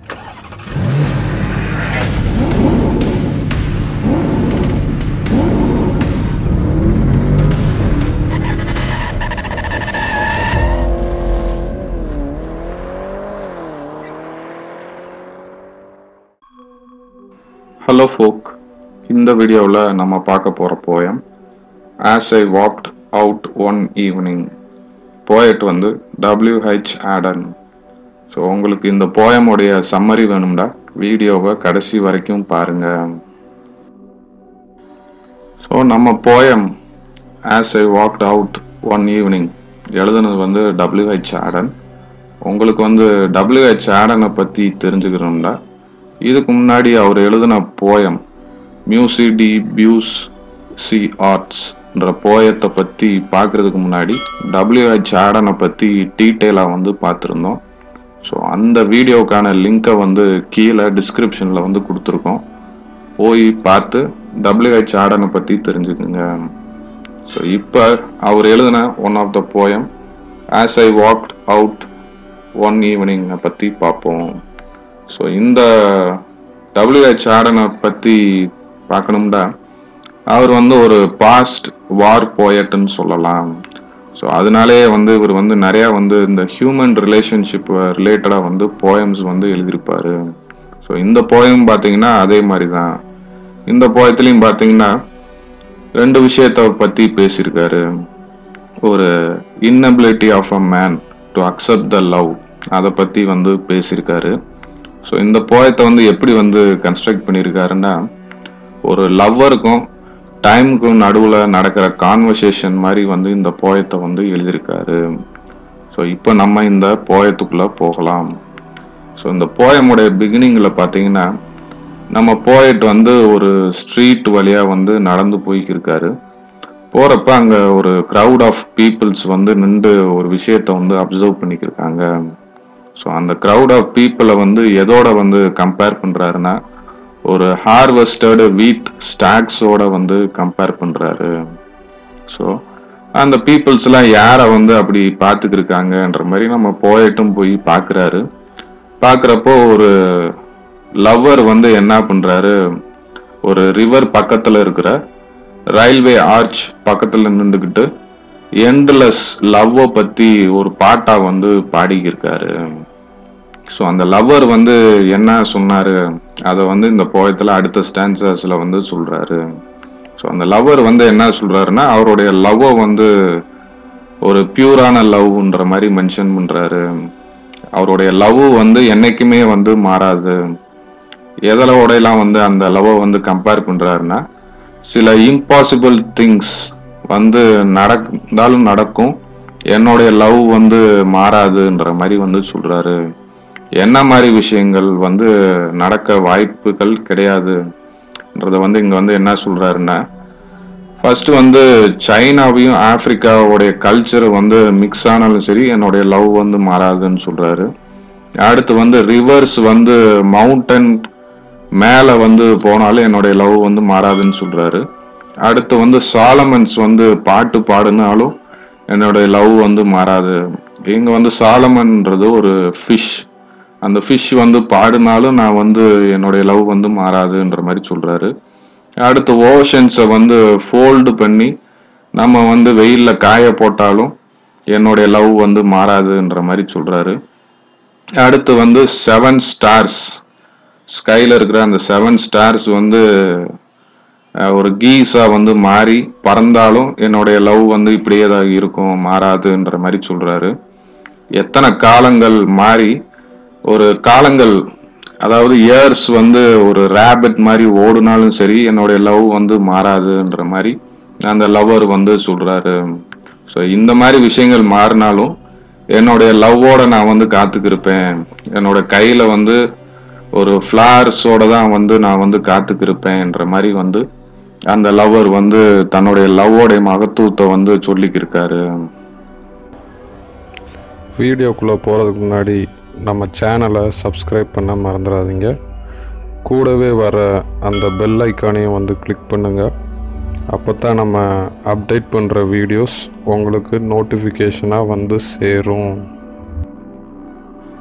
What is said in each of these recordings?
hello folk இந்த வீடியோவில் நம்ம பார்க்க போகிற poem as I walked out one evening poet வந்து டபிள்யூஹெச் ஆடன் ஸோ உங்களுக்கு இந்த போயமுடைய சம்மரி வேணும்டா வீடியோவை கடைசி வரைக்கும் பாருங்க ஸோ நம்ம poem as I walked out one evening எழுதுனது வந்து டபிள்யூஹெச் ஆடன் உங்களுக்கு வந்து டபிள்யூஹெச் ஆடனை பற்றி தெரிஞ்சுக்கணும்டா இதுக்கு முன்னாடி அவர் எழுதின poem Musee des Beaux ஆர்ட்ஸ்ன்ற போயத்தை பற்றி பார்க்குறதுக்கு முன்னாடி டபிள்யூஹெச் ஆடனை பற்றி டீட்டெயிலாக வந்து பார்த்துருந்தோம் ஸோ அந்த வீடியோக்கான லிங்கை வந்து கீழே டிஸ்கிரிப்ஷனில் வந்து கொடுத்துருக்கோம் போய் பார்த்து டபிள்யூஹெச் ஆடனை பற்றி தெரிஞ்சுக்குங்க ஸோ இப்போ அவர் எழுதின one of the poem as I walked out one ஈவினிங்கை பற்றி பார்ப்போம் ஸோ இந்த டபிள்யூஹெச் ஆடனை பற்றி பார்க்கணும்டா அவர் வந்து ஒரு பாஸ்ட் வார் போயட்டுன்னு சொல்லலாம் ஸோ அதனாலே வந்து இவர் வந்து நிறையா வந்து இந்த ஹியூமன் ரிலேஷன்ஷிப் ரிலேட்டடாக வந்து போயம்ஸ் வந்து எழுதியிருப்பாரு ஸோ இந்த போயம் பார்த்தீங்கன்னா அதே மாதிரி தான் இந்த போயத்துலையும் பார்த்தீங்கன்னா ரெண்டு விஷயத்தை பற்றி பேசியிருக்காரு ஒரு inability of a man to accept the love அதை பற்றி வந்து பேசியிருக்காரு ஸோ இந்த போயத்தை வந்து எப்படி வந்து கன்ஸ்ட்ரக்ட் பண்ணியிருக்காருன்னா ஒரு லவ்வருக்கும் டைமுக்கும் நடுவில் நடக்கிற கான்வர்சேஷன் மாதிரி வந்து இந்த போயத்தை வந்து எழுதியிருக்காரு ஸோ இப்போ நம்ம இந்த போயத்துக்குள்ளே போகலாம் ஸோ இந்த போயமுடைய பிகினிங்கில் பார்த்தீங்கன்னா நம்ம போயட் வந்து ஒரு ஸ்ட்ரீட் வழியாக வந்து நடந்து போய்க்கிருக்காரு போகிறப்ப அங்கே ஒரு க்ரௌட் ஆஃப் பீப்புள்ஸ் வந்து நின்று ஒரு விஷயத்த வந்து அப்சர்வ் பண்ணிக்கிருக்காங்க ஸோ அந்த க்ரௌட் ஆஃப் பீப்புளை வந்து எதோட வந்து கம்பேர் பண்ணுறாருன்னா ஒரு ஹார்வெஸ்டடு வீட் ஸ்டாக்ஸோட வந்து கம்பேர் பண்ணுறாரு ஸோ அந்த பீப்புள்ஸ்லாம் யாரை வந்து அப்படி பார்த்துக்கிருக்காங்கன்ற மாதிரி நம்ம போயிட்டும் போய் பார்க்குறாரு பார்க்குறப்போ ஒரு லவ்வர் வந்து என்ன பண்ணுறாரு ஒரு ரிவர் பக்கத்தில் இருக்கிற ரயில்வே ஆர்ச் பக்கத்தில் நின்றுக்கிட்டு எண்ட்லெஸ் லவ்வை பற்றி ஒரு பாட்டாக வந்து பாடிக்கிருக்காரு ஸோ அந்த லவ்வர் வந்து என்ன சொன்னார் அதை வந்து இந்த போயத்தில் அடுத்த ஸ்டான்சஸில் வந்து சொல்கிறாரு ஸோ அந்த லவ்வர் வந்து என்ன சொல்கிறாருன்னா அவருடைய லவ்வை வந்து ஒரு பியூரான லவ்ன்ற மாதிரி மென்ஷன் பண்ணுறாரு அவருடைய லவ் வந்து என்றைக்குமே வந்து மாறாது எதலோடையெல்லாம் வந்து அந்த லவ்வை வந்து கம்பேர் பண்ணுறாருன்னா சில இம்பாசிபிள் திங்ஸ் வந்து நடந்தாலும் நடக்கும் என்னுடைய லவ் வந்து மாறாதுன்ற மாதிரி வந்து சொல்றாரு என்ன மாதிரி விஷயங்கள் வந்து நடக்க வாய்ப்புகள் கிடையாதுன்றத வந்து இங்க வந்து என்ன சொல்றாருன்னா ஃபர்ஸ்ட் வந்து சைனாவையும் ஆப்பிரிக்காவுடைய கல்ச்சர் வந்து மிக்ஸ் ஆனாலும் சரி என்னுடைய லவ் வந்து மாறாதுன்னு சொல்றாரு அடுத்து வந்து ரிவர்ஸ் வந்து மவுண்டன் மேலே வந்து போனாலும் என்னுடைய லவ் வந்து மாறாதுன்னு சொல்றாரு அடுத்து வந்து சாலமன்ஸ் வந்து பாட்டு பாடினாலும் என்னுடைய லவ் வந்து மாறாது இங்க வந்து சாலமன்ன்றது ஒரு ஃபிஷ் அந்த ஃபிஷ் வந்து பாடினாலும் நான் வந்து என்னுடைய லவ் வந்து மாறாதுன்ற மாதிரி சொல்றாரு அடுத்து ஓஷன்ஸை வந்து ஃபோல்டு பண்ணி நம்ம வந்து வெயிலில் காய போட்டாலும் என்னுடைய லவ் வந்து மாறாதுன்ற மாதிரி சொல்றாரு அடுத்து வந்து செவன் ஸ்டார்ஸ் ஸ்கைல இருக்கிற அந்த செவன் ஸ்டார்ஸ் வந்து ஒரு கீஸா வந்து மாறி பறந்தாலும் என்னுடைய லவ் வந்து இப்படியே தான் இருக்கும் மாறாதுன்ற மாதிரி சொல்றாரு எத்தனை காலங்கள் மாறி ஒரு காலங்கள் அதாவது இயர்ஸ் வந்து ஒரு ரேபிட் மாதிரி ஓடுனாலும் சரி என்னுடைய லவ் வந்து மாறாதுன்ற மாதிரி அந்த லவ்வர் வந்து சொல்றாரு ஸோ இந்த மாதிரி விஷயங்கள் மாறினாலும் என்னுடைய லவ்வோட நான் வந்து காத்துக்கிருப்பேன் என்னோட கையில வந்து ஒரு ஃப்ளார்ஸோட தான் வந்து நான் வந்து காத்துக்கிருப்பேன்ற மாதிரி வந்து அந்த லவ்வர் வந்து தன்னுடைய லவ்வோடைய மகத்துவத்தை வந்து சொல்லிக்கிருக்காரு வீடியோக்குள்ளே போகிறதுக்கு முன்னாடி நம்ம சேனலை சப்ஸ்கிரைப் பண்ண மறந்துடாதீங்க கூடவே வர அந்த பெல் ஐக்கானையும் வந்து கிளிக் பண்ணுங்கள் அப்போ தான் நம்ம அப்டேட் பண்ணுற வீடியோஸ் உங்களுக்கு நோட்டிஃபிகேஷனாக வந்து சேரும்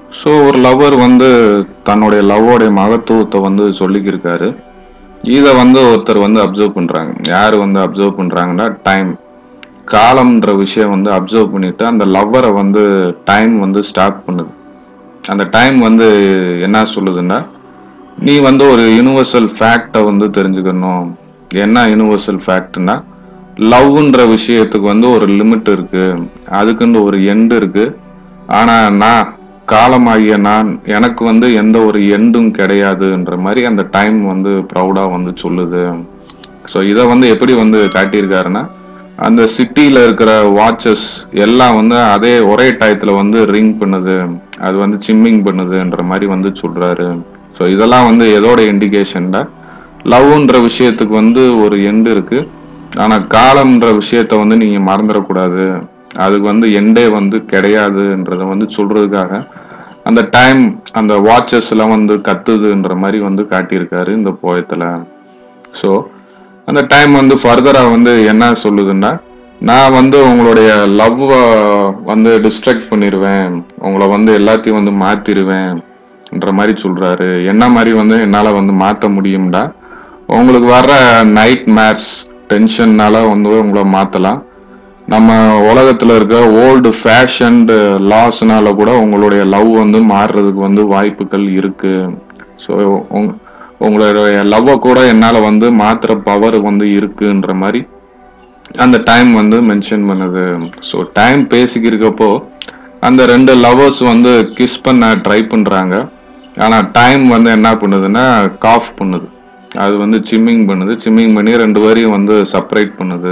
ஸோ ஒரு லவ்வர் வந்து தன்னுடைய லவ்வோடைய மகத்துவத்தை வந்து சொல்லிக்கிருக்காரு இதை வந்து ஒருத்தர் வந்து அப்சர்வ் பண்றாங்க யார் வந்து அப்சர்வ் பண்றாங்கன்னா டைம் காலம்ன்ற விஷயம் வந்து அப்சர்வ் பண்ணிட்டு அந்த லவ்வரை வந்து டைம் வந்து ஸ்டாப் பண்ணுது அந்த டைம் வந்து என்ன சொல்லுதுன்னா நீ வந்து ஒரு யூனிவர்சல் ஃபேக்டை வந்து தெரிஞ்சுக்கணும் என்ன யூனிவர்சல் ஃபேக்ட்னா லவ்ன்ற விஷயத்துக்கு வந்து ஒரு லிமிட் இருக்கு அதுக்குன்னு ஒரு எண்டு இருக்கு ஆனா நான் காலமாகிய நான் எனக்கு வந்து எந்த ஒரு எண்டும் கிடையாதுன்ற மாதிரி அந்த டைம் வந்து ப்ரௌடா வந்து சொல்லுது ஸோ இதை வந்து எப்படி வந்து காட்டியிருக்காருன்னா அந்த சிட்டியில இருக்கிற வாட்சஸ் எல்லாம் வந்து அதே ஒரே டயத்துல வந்து ரிங் பண்ணுது அது வந்து சிம்மிங் பண்ணுதுன்ற மாதிரி வந்து சொல்றாரு ஸோ இதெல்லாம் வந்து எதோட இண்டிகேஷன்ல லவ்ன்ற விஷயத்துக்கு வந்து ஒரு எண்டு இருக்கு ஆனா காலம்ன்ற விஷயத்த வந்து நீங்க மறந்துடக்கூடாது அதுக்கு வந்து எண்டே வந்து கிடையாதுன்றத வந்து சொல்றதுக்காக அந்த டைம் அந்த வாட்சஸ் எல்லாம் வந்து கத்துதுன்ற மாதிரி வந்து காட்டியிருக்காரு இந்த போயத்துல ஸோ அந்த டைம் வந்து ஃபர்தரா வந்து என்ன சொல்லுதுன்னா நான் வந்து உங்களுடைய லவ் வந்து டிஸ்ட்ராக்ட் பண்ணிடுவேன் உங்களை வந்து எல்லாத்தையும் வந்து மாத்திருவேன்ன்ற மாதிரி சொல்றாரு என்ன மாதிரி வந்து என்னால வந்து மாத்த முடியும்டா உங்களுக்கு வர்ற நைட் மேட்ஸ் டென்ஷன்னால வந்து உங்களை மாத்தலாம் நம்ம உலகத்துல இருக்க ஓல்டு ஃபேஷன்டு லாஸ்னால கூட உங்களுடைய லவ் வந்து மாறுறதுக்கு வந்து வாய்ப்புகள் இருக்கு ஸோ உங்களுடைய லவ்வை கூட என்னால வந்து மாத்துற பவர் வந்து இருக்குன்ற மாதிரி அந்த டைம் வந்து மென்ஷன் பண்ணுது ஸோ டைம் பேசிக்கிருக்கப்போ அந்த ரெண்டு லவ்வர்ஸ் வந்து கிஸ் பண்ண ட்ரை பண்றாங்க ஆனா டைம் வந்து என்ன பண்ணுதுன்னா காஃப் பண்ணுது அது வந்து சிம்மிங் பண்ணுது சிம்மிங் பண்ணி ரெண்டு பேரையும் வந்து செப்பரேட் பண்ணுது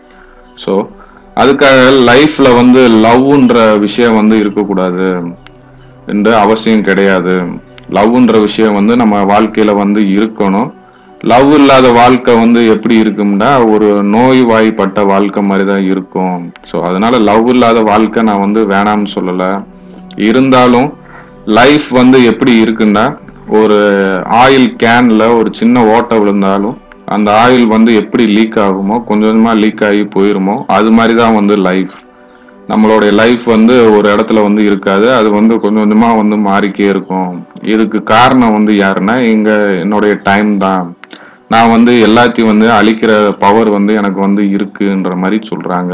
ஸோ அதுக்காக லைஃப்ல வந்து லவ்ன்ற விஷயம் வந்து இருக்கக்கூடாது என்ற அவசியம் கிடையாது லவ்ன்ற விஷயம் வந்து நம்ம வாழ்க்கையில வந்து இருக்கணும் லவ் இல்லாத வாழ்க்கை வந்து எப்படி இருக்கும்னா ஒரு நோய் வாய்ப்பட்ட வாழ்க்கை மாதிரி தான் இருக்கும் ஸோ அதனால லவ் இல்லாத வாழ்க்கை நான் வந்து வேணாம்னு சொல்லல இருந்தாலும் லைஃப் வந்து எப்படி இருக்குன்னா ஒரு ஆயில் கேன்ல ஒரு சின்ன ஓட்டை விழுந்தாலும் அந்த ஆயில் வந்து எப்படி லீக் ஆகுமோ கொஞ்சம் கொஞ்சமா லீக் ஆகி போயிருமோ அது மாதிரி தான் வந்து லைஃப் நம்மளுடைய லைஃப் வந்து ஒரு இடத்துல வந்து இருக்காது அது வந்து கொஞ்சம் கொஞ்சமா வந்து மாறிக்கே இருக்கும் இதுக்கு காரணம் வந்து யாருன்னா எங்க என்னுடைய டைம் தான் நான் வந்து எல்லாத்தையும் வந்து அழிக்கிற பவர் வந்து எனக்கு வந்து இருக்குன்ற மாதிரி சொல்றாங்க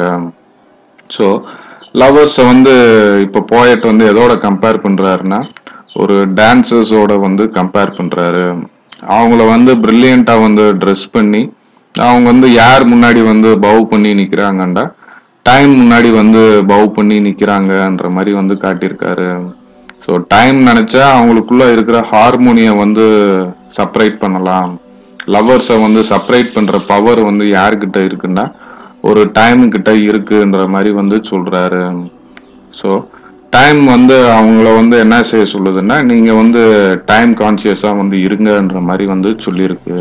ஸோ லவர்ஸை வந்து இப்போ போயட் வந்து எதோட கம்பேர் பண்றாருன்னா ஒரு டான்சர்ஸோட வந்து கம்பேர் பண்றாரு அவங்கள வந்து பிரில்லியண்டா வந்து ட்ரெஸ் பண்ணி அவங்க வந்து யார் முன்னாடி வந்து பவ் பண்ணி நிக்கிறாங்கண்டா டைம் முன்னாடி வந்து பவ் பண்ணி நிக்கிறாங்கன்ற மாதிரி வந்து காட்டியிருக்காரு ஸோ டைம் நினைச்சா அவங்களுக்குள்ள இருக்கிற ஹார்மோனியை வந்து செப்பரேட் பண்ணலாம் லவ்வர்ஸை வந்து செப்பரேட் பண்ற பவர் வந்து யாருக்கிட்ட இருக்குன்னா ஒரு டைம் கிட்ட இருக்குன்ற மாதிரி வந்து சொல்றாரு ஸோ டைம் வந்து அவங்கள வந்து என்ன செய்ய சொல்லுதுன்னா நீங்க வந்து டைம் கான்சியஸா வந்து இருங்கன்ற மாதிரி வந்து சொல்லியிருக்கு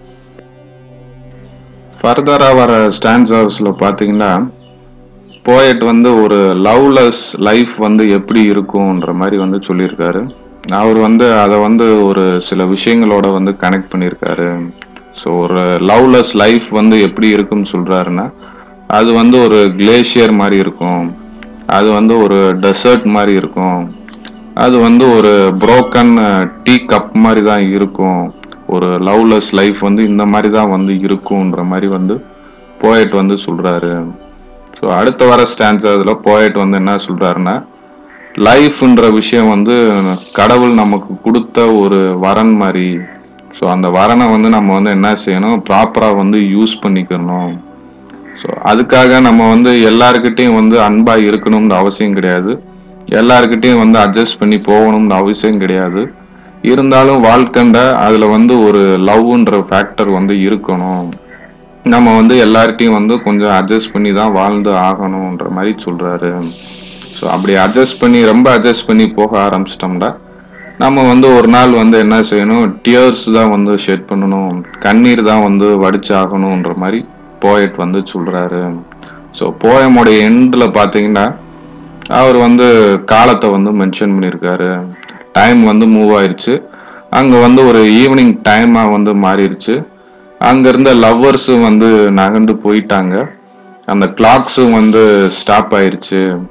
ஃபர்தரா வர ஸ்டான்சர்ஸ்ல பாத்தீங்கன்னா போயட் வந்து ஒரு லவ்லெஸ் லைஃப் வந்து எப்படி இருக்கும்ன்ற மாதிரி வந்து சொல்லியிருக்காரு அவர் வந்து அதை வந்து ஒரு சில விஷயங்களோட வந்து கனெக்ட் பண்ணியிருக்காரு ஸோ ஒரு லவ்லெஸ் லைஃப் வந்து எப்படி இருக்கும்னு சொல்றாருன்னா அது வந்து ஒரு கிளேஷியர் மாதிரி இருக்கும் அது வந்து ஒரு டெசர்ட் மாதிரி இருக்கும் அது வந்து ஒரு புரோக்கன் டீ கப் மாதிரி தான் இருக்கும் ஒரு லவ்லெஸ் லைஃப் வந்து இந்த மாதிரி தான் வந்து இருக்கும்ன்ற மாதிரி வந்து போயட் வந்து சொல்றாரு ஸோ அடுத்த வர ஸ்டான்ஸ் அதில் போயட் வந்து என்ன சொல்றாருன்னா லைஃப்ன்ற விஷயம் வந்து கடவுள் நமக்கு கொடுத்த ஒரு வரன் மாதிரி ஸோ அந்த வரனை வந்து நம்ம வந்து என்ன செய்யணும் ப்ராப்பராக வந்து யூஸ் பண்ணிக்கணும் ஸோ அதுக்காக நம்ம வந்து எல்லாருக்கிட்டையும் வந்து அன்பா இருக்கணும்னு அவசியம் கிடையாது எல்லாருக்கிட்டையும் வந்து அட்ஜஸ்ட் பண்ணி போகணும்னு அவசியம் கிடையாது இருந்தாலும் வாழ்க்கண்ட அதுல வந்து ஒரு லவ்ன்ற ஃபேக்டர் வந்து இருக்கணும் நம்ம வந்து எல்லார்ட்டையும் வந்து கொஞ்சம் அட்ஜஸ்ட் பண்ணி தான் வாழ்ந்து ஆகணுன்ற மாதிரி சொல்றாரு ஸோ அப்படி அட்ஜஸ்ட் பண்ணி ரொம்ப அட்ஜஸ்ட் பண்ணி போக ஆரம்பிச்சிட்டோம்னா நம்ம வந்து ஒரு நாள் வந்து என்ன செய்யணும் டியர்ஸ் தான் வந்து ஷெட் பண்ணணும் கண்ணீர் தான் வந்து வடிச்சாகணுன்ற மாதிரி போயட் வந்து சொல்றாரு ஸோ போயமோடைய எண்டில் பார்த்தீங்கன்னா அவர் வந்து காலத்தை வந்து மென்ஷன் பண்ணியிருக்காரு டைம் வந்து மூவ் ஆயிருச்சு அங்கே வந்து ஒரு ஈவினிங் டைமாக வந்து மாறிடுச்சு அங்க இருந்த லவ்வர்ஸும் வந்து நகர்ந்து போயிட்டாங்க அந்த கிளாக்ஸும் வந்து ஸ்டாப் ஆயிருச்சு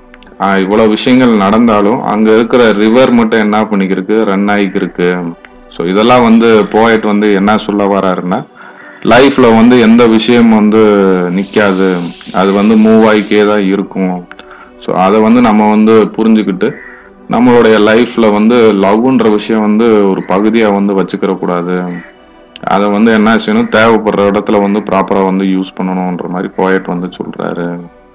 ஆஹ் இவ்வளவு விஷயங்கள் நடந்தாலும் அங்க இருக்கிற ரிவர் மட்டும் என்ன பண்ணிக்கிருக்கு ரன் ஆகிக்கிருக்கு ஸோ இதெல்லாம் வந்து போயட் வந்து என்ன சொல்ல வராருன்னா லைஃப்ல வந்து எந்த விஷயம் வந்து நிக்காது அது வந்து மூவ் ஆகிக்கே தான் இருக்கும் ஸோ அதை வந்து நம்ம வந்து புரிஞ்சுக்கிட்டு நம்மளுடைய லைஃப்ல வந்து லவ்ன்ற விஷயம் வந்து ஒரு பகுதியா வந்து வச்சுக்கிற கூடாது அதை வந்து என்ன செய்யணும் தேவைப்படுற இடத்துல வந்து ப்ராப்பரா வந்து யூஸ் பண்ணணுன்ற மாதிரி போயட் வந்து சொல்றாரு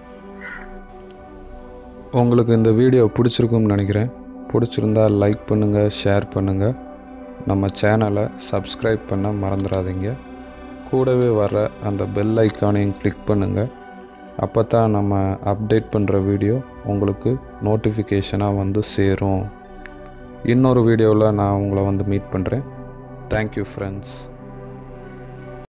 உங்களுக்கு இந்த வீடியோ பிடிச்சிருக்கும்னு நினைக்கிறேன் பிடிச்சிருந்தா லைக் பண்ணுங்கள் ஷேர் பண்ணுங்கள் நம்ம சேனலை சப்ஸ்கிரைப் பண்ண மறந்துடாதீங்க கூடவே வர அந்த பெல் ஐக்கானையும் கிளிக் பண்ணுங்கள் அப்போ தான் நம்ம அப்டேட் பண்ணுற வீடியோ உங்களுக்கு நோட்டிஃபிகேஷனாக வந்து சேரும் இன்னொரு வீடியோவில் நான் உங்களை வந்து மீட் பண்ணுறேன் தேங்க்யூ ஃப்ரெண்ட்ஸ்